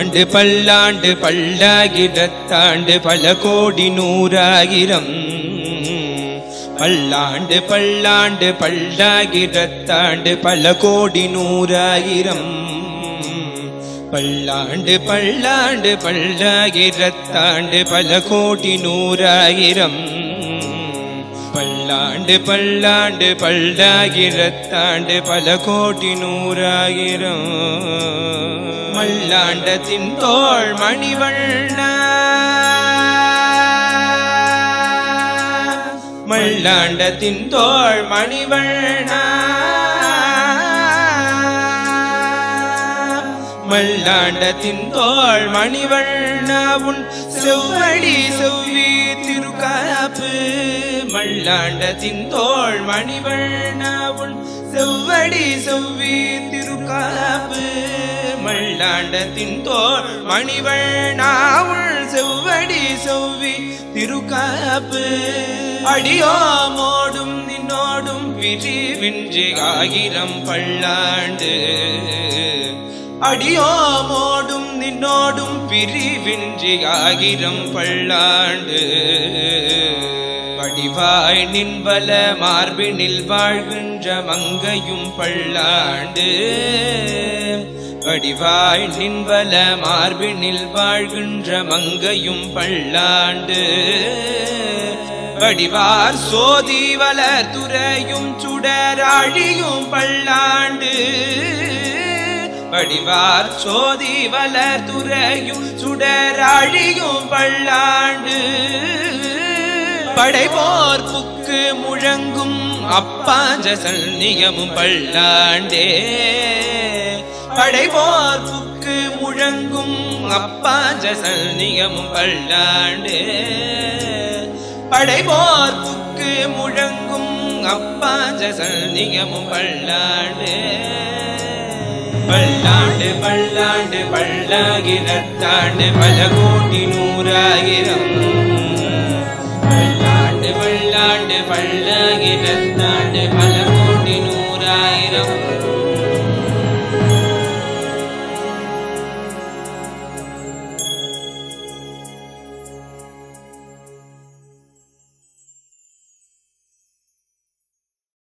பல்லாண்டு பல்லாண்டு பல்லாகிரத்தாண்டு பல கோடி நூறாயிரம் பல்லாண்டு பல்லாண்டு பல்லாகிரத்தாண்டு பல கோடி நூறாயிரம் பல்லாண்டு பல்லாண்டு பல்லாகிரத்தாண்டு பல கோடி நூறாயிரம் பல்லாண்டு பல்லாண்டு பல்லாகிரத்தாண்டு பல கோடி நூறாயிரம் மல்லாண்டத்தின் தோள் மணிவண்ண மல்லாண்டத்தின் தோள் மணிவண்ண மல்லாண்டத்தின் தோள் மணிவண்ணாவுன் செவ்வடி செவ்வி திருக்காப்பு மல்லாண்டத்தின் தோள் மணிவண்ணாவுன் செவ்வடி செவ்வி திருக்காப்பு மல்லாண்டத்தின் தோள் மணிவண்ணாவுள் செவ்வடி செவ்வி திருக்காப்பு அடியோ மோடும் நின்னோடும் பிரிவின்றி ஆயிரம் பல்லாண்டு அடியோமோடும் நின்னோடும் பிரிவின்றி ஆகிரம் பல்லாண்டு வடிவாய் நின்பல மார்பினில் வாழ்கின்ற மங்கையும் பல்லாண்டு வடிவாய் நின்பல மார்பினில் வாழ்கின்ற மங்கையும் பல்லாண்டு வடிவார் சோதி வளர் துறையும் சுடராழியும் பல்லாண்டு வடிவார் சோதி வளர் துறையும் சுடராழியும் பல்லாண்டு படைபோர் புக்கு முழங்கும் அப்பாஞ்ச சன்னியமும் பல்லாண்டே படைபோர் புக்கு முழங்கும் அப்பாஞ்ச சன்னியமும் பல்லாண்டே படைபோர் புக்கு முழங்கும் அப்பாஞ்ச சன்னியமும் பல்லாண்டே பல்லாண்டு பல்லாண்டு பல்லாகிரத்தாண்டு பல கோடி நூறாயிரம்